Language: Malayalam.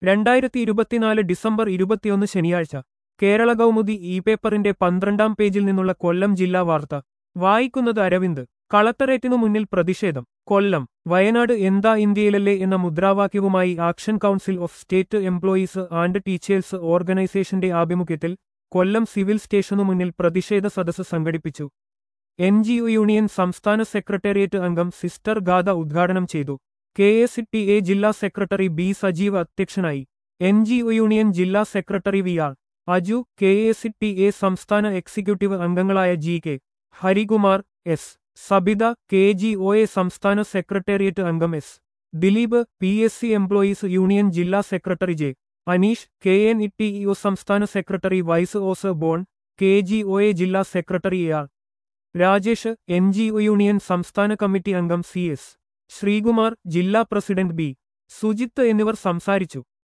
രണ്ടായിരത്തി ഇരുപത്തിനാല് ഡിസംബർ ഇരുപത്തിയൊന്ന് ശനിയാഴ്ച കേരള കൗമുദി ഇ പേപ്പറിന്റെ പന്ത്രണ്ടാം പേജിൽ നിന്നുള്ള കൊല്ലം ജില്ലാ വാർത്ത വായിക്കുന്നത് അരവിന്ദ് കളക്ടറേറ്റിനു മുന്നിൽ പ്രതിഷേധം കൊല്ലം വയനാട് എന്താ ഇന്ത്യയിലല്ലേ എന്ന മുദ്രാവാക്യവുമായി action council of state employees and teachers ഓർഗനൈസേഷന്റെ ആഭിമുഖ്യത്തിൽ കൊല്ലം സിവിൽ സ്റ്റേഷനു മുന്നിൽ പ്രതിഷേധ സദസ്സ് സംഘടിപ്പിച്ചു എൻ ജി ഒ യൂണിയൻ സംസ്ഥാന സെക്രട്ടേറിയറ്റ് അംഗം സിസ്റ്റർ ഗാഥ ഉദ്ഘാടനം ചെയ്തു കെ എസ് ടി എ ജില്ലാ സെക്രട്ടറി ബി സജീവ് അധ്യക്ഷനായി എൻ ജി ഒ യൂണിയൻ ജില്ലാ secretary V R Aju K S T A സംസ്ഥാന എക്സിക്യൂട്ടീവ് അംഗങ്ങളായ G K Harikumar S Sabitha K G O A സംസ്ഥാന സെക്രട്ടേറിയറ്റ് അംഗം S Dileep P S C employees union ജില്ലാ secretary J Aneesh K N E T E O സംസ്ഥാന സെക്രട്ടറി വൈസ് ഓസ് ബോൺ കെ ജി ഒ എ ജില്ലാ secretary A R Rajesh N G O union സംസ്ഥാന കമ്മിറ്റി അംഗം സി എസ് ശ്രീകുമാർ ജില്ലാ പ്രസിഡന്റ് ബി സുജിത്ത് എന്നിവർ സംസാരിച്ചു